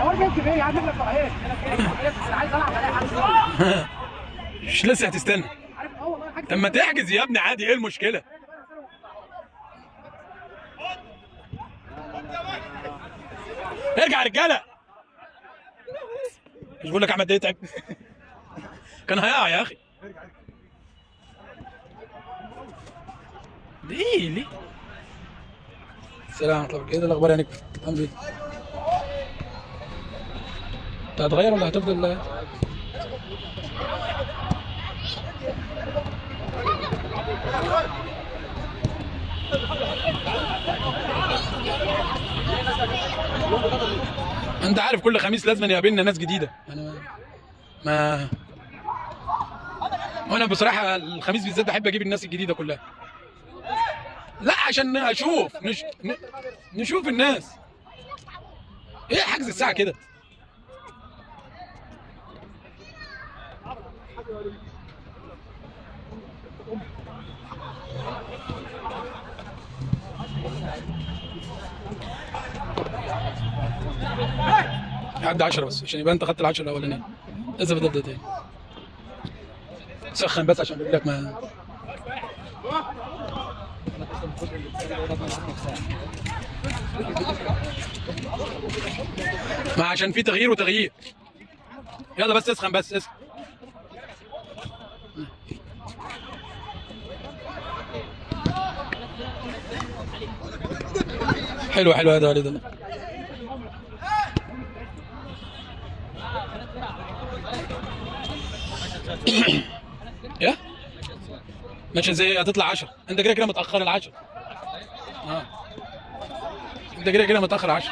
مش لسه هتستنى طب ما تحجز يا ابني عادي ايه المشكله ارجع يا رجاله مش بقول لك احمد ده يتعب كان هيقع يا اخي ليه ليه السلام عليكم كده الاخبار يا نجم عامل ايه انت هتغير ولا هتفضل انت عارف كل خميس لازم يقابلنا ناس جديده انا ما وانا بصراحه الخميس بالذات بحب اجيب الناس الجديده كلها لا عشان اشوف نش... ن... نشوف الناس ايه حجز الساعه كده عدى 10 بس عشان يبقى انت خدت العشرة الاولانيه لازم تبدا تاني سخن بس عشان رجلك ما ما عشان في تغيير وتغيير يلا بس اسخن بس اسخن حلو حلو هذا وليد الله يا ماشي زي هتطلع 10 انت كده كده متاخر العشرة اه انت كده كده متاخر 10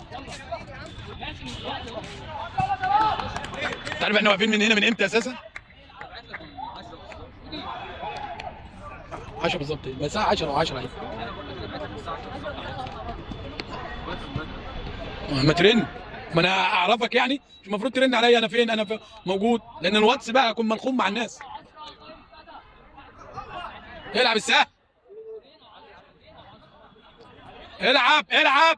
انت عارف احنا واقفين من هنا من امتى اساسا 10 بالظبط ما الساعه 10 و10 اهي ما ترن ما انا اعرفك يعني مش المفروض ترن عليا انا فين انا في موجود لان الواتس بقى اكون ملخوم مع الناس العب الساعه العب العب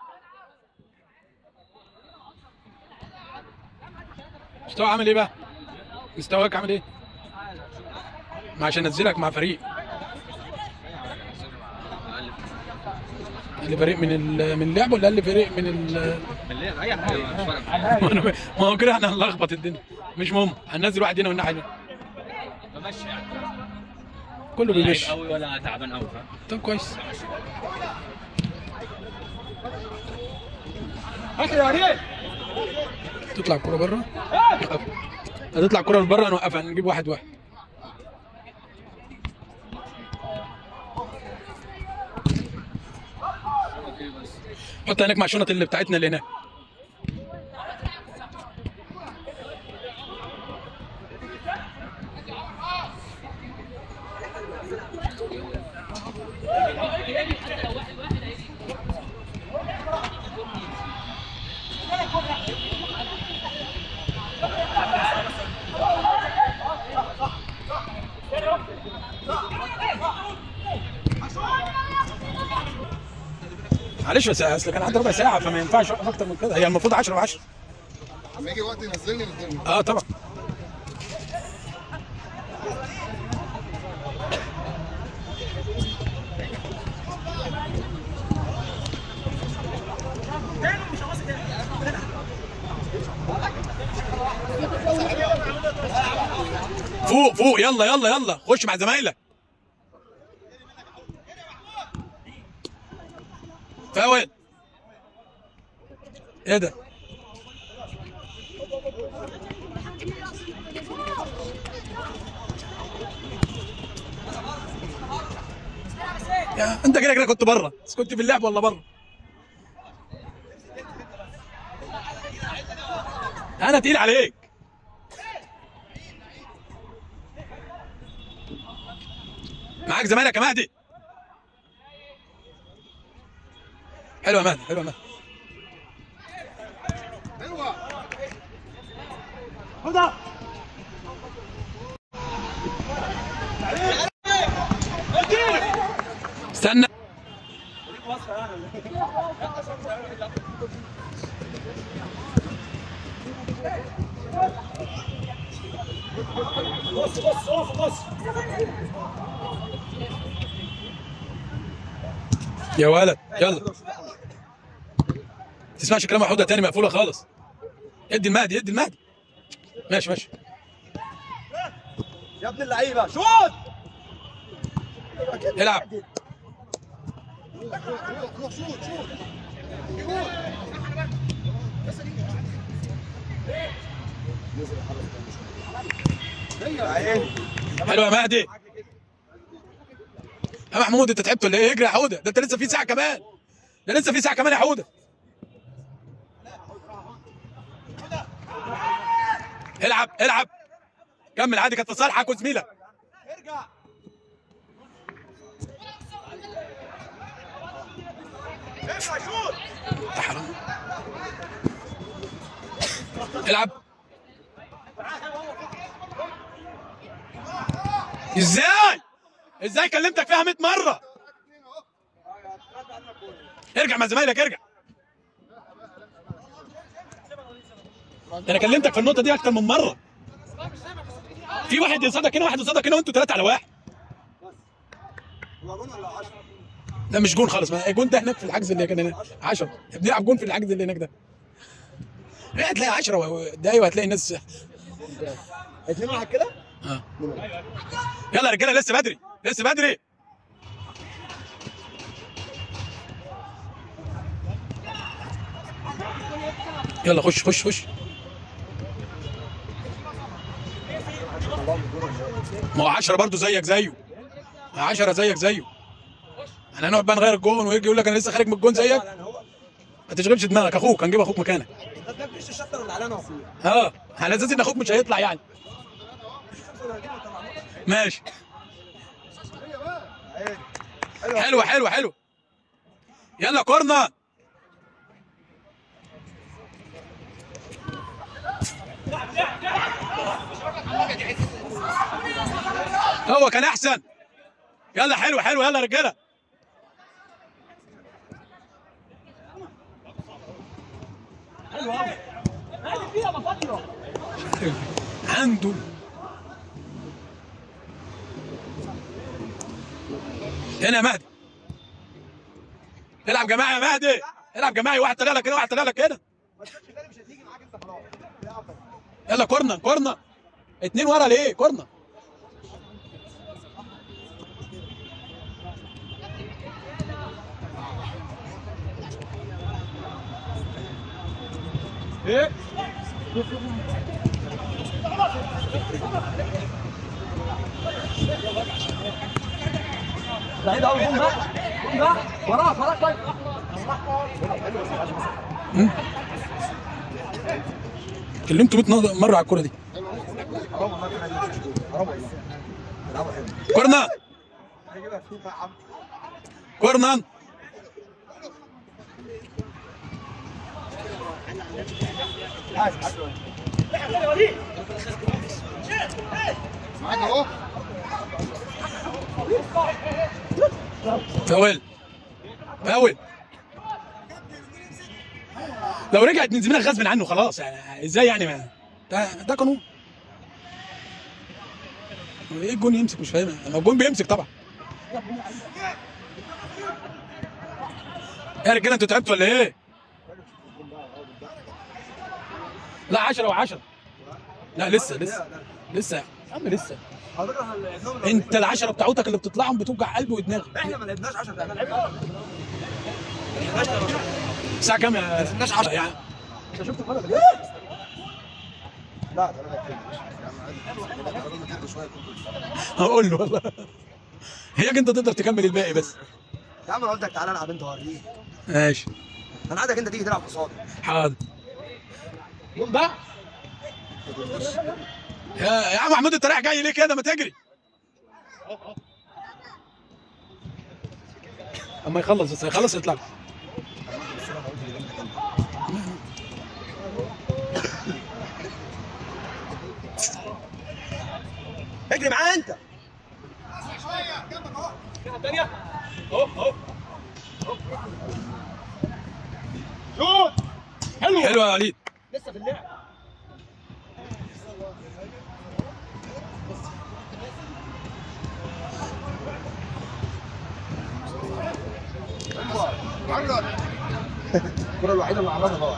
مستوى عامل ايه بقى مستواك عامل ايه ما عشان انزلك مع فريق اللي فريق من ال- من اللعب ولا اللي فريق من ال بالليل اي حاجه مش فارقه ما هو كده احنا هنلخبط الدنيا مش مهم هننزل واحد هنا والناحيه هنا بمشي يعني كله لا بيمشي عيب قوي ولا تعبان قوي فاهم طب كويس تطلع الكوره بره نوقفها. هتطلع الكوره بره نوقفها نجيب واحد واحد حط هناك مع الشنط اللي بتاعتنا اللي هناك معلش بس اصل كان عندي ربع ساعه فما ينفعش اوقف اكتر من كده هي المفروض 10 و10 لما يجي وقت ينزلني قدامي اه طبعا فوق فوق يلا يلا يلا خش مع زمايلك فاول ايه ده يا انت كده كده كنت بره بس كنت في اللعب ولا بره انا تقيل عليك معاك زمايلك يا مهدي حلو يا مهدي حلو يا مهدي حلوه استنى بص بص اقف بص يا ولد يلا تسمعش كلام حوده تاني مقفوله خالص ادي المهدي ادي المهدي ماشي ماشي يا ابن اللعيبه شوت العب روح شوت شوت حلو يا مهدي يا محمود انت تعبت ولا ايه اجري يا حوده ده انت لسه في ساعه كمان ده لسه في ساعه كمان يا حوده العب العب كمل عادي كانت تصالحك وزميلك ارجع ارجع شوت يا حرام العب ازاي ازاي كلمتك فيها 100 مره ارجع مع زمايلك ارجع ده انا كلمتك في النقطه دي اكتر من مره في واحد يصدق هنا واحد يصدق هنا وانتوا ثلاثه على واحد هو جون ولا 10 لا مش جون خالص ما الجون ده هناك في الحجز اللي كان هناك 10 بنلعب جون في الحجز اللي هناك ده إيه، هتلاقي 10 دقايق وهتلاقي الناس اتنين واحد كده اه يلا يا رجاله لسه بدري لسه بدري يلا خش خش خش ما هو 10 برضه زيك زيه 10 زيك زيه احنا هنقعد بقى نغير الجون ويجي يقول لك انا لسه خارج من الجون زيك يعني هو ما تشغلش دماغك اخوك هنجيب اخوك مكانك ده ده مش الشطر اللي علينا وفيه اه على اساس ان اخوك مش هيطلع يعني ماشي حلو حلو حلو يلا كورنر هو كان احسن يلا حلو حلو يلا رجاله عنده هنا يا مهدي العب جماعي يا مهدي العب جماعي واحد طلع لك كده واحد طلع لك كده ما تشوفش تاني مش هتيجي معاك انت خلاص لا أفضل. يلا كورنر كورنر اتنين ورا ليه كورنر بعيد قوي جون بقى جون بقى وراك وراك طيب كلمته 100 مره على الكوره دي حرام والله كده مش جون حرام والله بيلعبوا حلو كورنر هيجيبها فيه بقى يا عم كورنر عايز عايز معاك اهو فاول فاول لو رجعت من زميلك غصب عنه خلاص يعني ازاي يعني ما ده ده قانون ايه الجون يمسك مش فاهم ما الجون بيمسك طبعا يا رجاله انتوا تعبتوا ولا ايه؟ لا 10 و10 لا لسه لسه لسه يا عم لسه حضرتك احنا لعبناهم انت العشرة بتاعتك اللي بتطلعهم بتوجع قلبي ودماغي احنا ما لعبناش 10 احنا لعبنا الساعة كام يا لعبناش 10 يعني انت شفت الفرق ده؟ لا ثلاثة كده شويه هقول له والله هيك انت تقدر تكمل الباقي بس يا عم انا قلت لك تعالى العب انت وريني ماشي انا عايزك انت تيجي تلعب قصادي حاضر بقى يا يا عم محمود انت رايح جاي ليه كده ما تجري اما يخلص بس يخلص يطلع اجري معاه انت حلو يا وليد لسه في اللعب عرض الكره الوحيده اللي عملها ضاع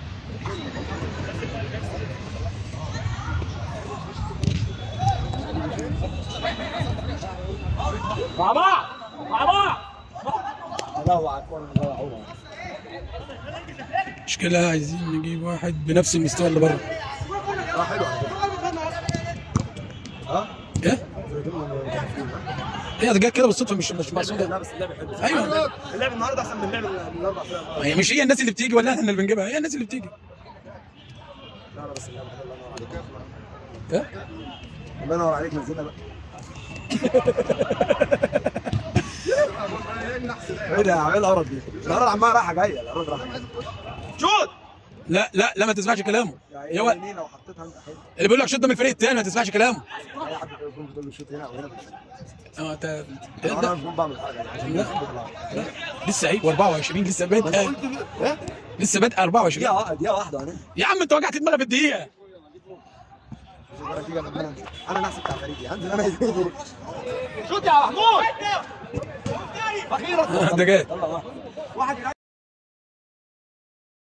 مع بعض مع بعض لا هو على الكوره اللي ضيعوها مشكلة عايزين نجيب واحد بنفس المستوى اللي بره اه حلو على فكره ها ايه؟ هي جت كده بالصدفة مش مش مقصودة لا بس اللعب حلو ايوه اللعب النهارده احسن من اللعب من الاربع فرق ما هي مش هي الناس اللي بتيجي ولا احنا اللي بنجيبها هي الناس اللي بتيجي لا لا بس اللعب حلو الله ينور عليك ايه؟ الله ينور عليك نزلنا بقى ايه ده ايه القرف دي؟ القرف عمال رايحه جايه القرف رايحه جايه شوت لا لا لا ما تسمعش كلامه يعني يا و... يمين لو حطيتها انت حلو اللي بيقول لك شوط ده من الفريق التاني ما تسمعش كلامه اي حد يكون بتقول له شوت هنا او هنا اه تا- انا لا مش بعمل حاجه يعني لا. لا. لسه ايه و24 لسه بادئ ايه؟ لسه بادئ 24 دقيقه واحده دقيقه واحده يعني يا عم انت وجعت دماغك في الدقيقة انا نحس بتاع فريقي هنزل انا يزيد شوت يا محمود ده جاي يلا واحد واحد